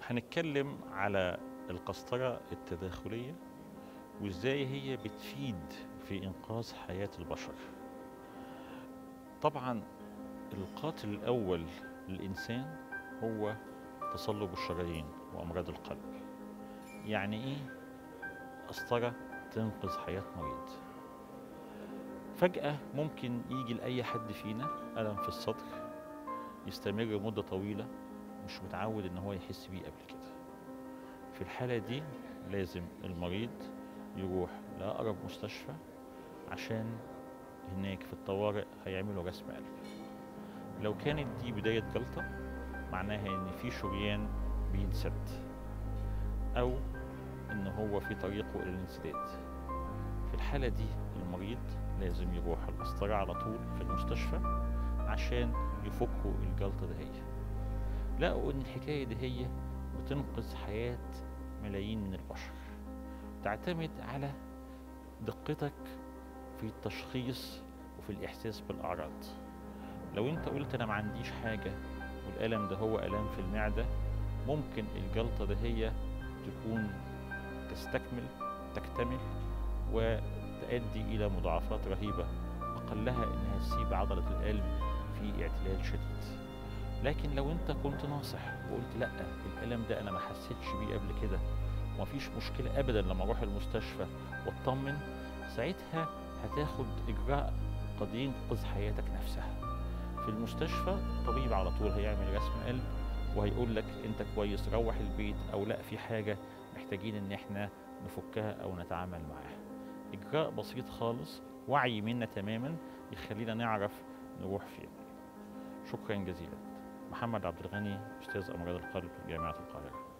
هنتكلم على القسطرة التداخلية وازاي هي بتفيد في إنقاذ حياة البشر طبعا القاتل الأول للإنسان هو تصلب الشرايين وأمراض القلب يعني إيه قسطرة تنقذ حياة مريض فجأة ممكن يجي لأي حد فينا ألم في الصدر يستمر مدة طويلة مش متعود إن هو يحس بيه قبل كده في الحالة دي لازم المريض يروح لأقرب مستشفى عشان هناك في الطوارئ هيعملوا رسم قلب لو كانت دي بداية جلطة معناها إن في شريان بينسد أو إن هو في طريقه إلى الانسداد في الحالة دي المريض لازم يروح القسطرة على طول في المستشفى عشان يفكوا الجلطة دهية لقوا إن الحكاية دهية بتنقذ حياة ملايين من البشر تعتمد على دقتك في التشخيص وفي الإحساس بالأعراض لو أنت قلت أنا ما عنديش حاجة والألم ده هو ألم في المعدة ممكن الجلطة دهية تكون تستكمل تكتمل وتؤدي إلى مضاعفات رهيبة أقلها إنها تسيب عضلة القلب في اعتلال شديد لكن لو أنت كنت ناصح وقلت لأ الألم ده أنا ما حسيتش بيه قبل كده ومفيش مشكلة أبدا لما أروح المستشفى واطمن ساعتها هتاخد إجراء قد ينقذ حياتك نفسها في المستشفى الطبيب على طول هيعمل رسم قلب وهيقول لك انت كويس روح البيت او لا في حاجه محتاجين ان احنا نفكها او نتعامل معاها اجراء بسيط خالص وعي منا تماما يخلينا نعرف نروح فين شكرا جزيلا محمد عبد الغني استاذ امراض القلب جامعه القاهره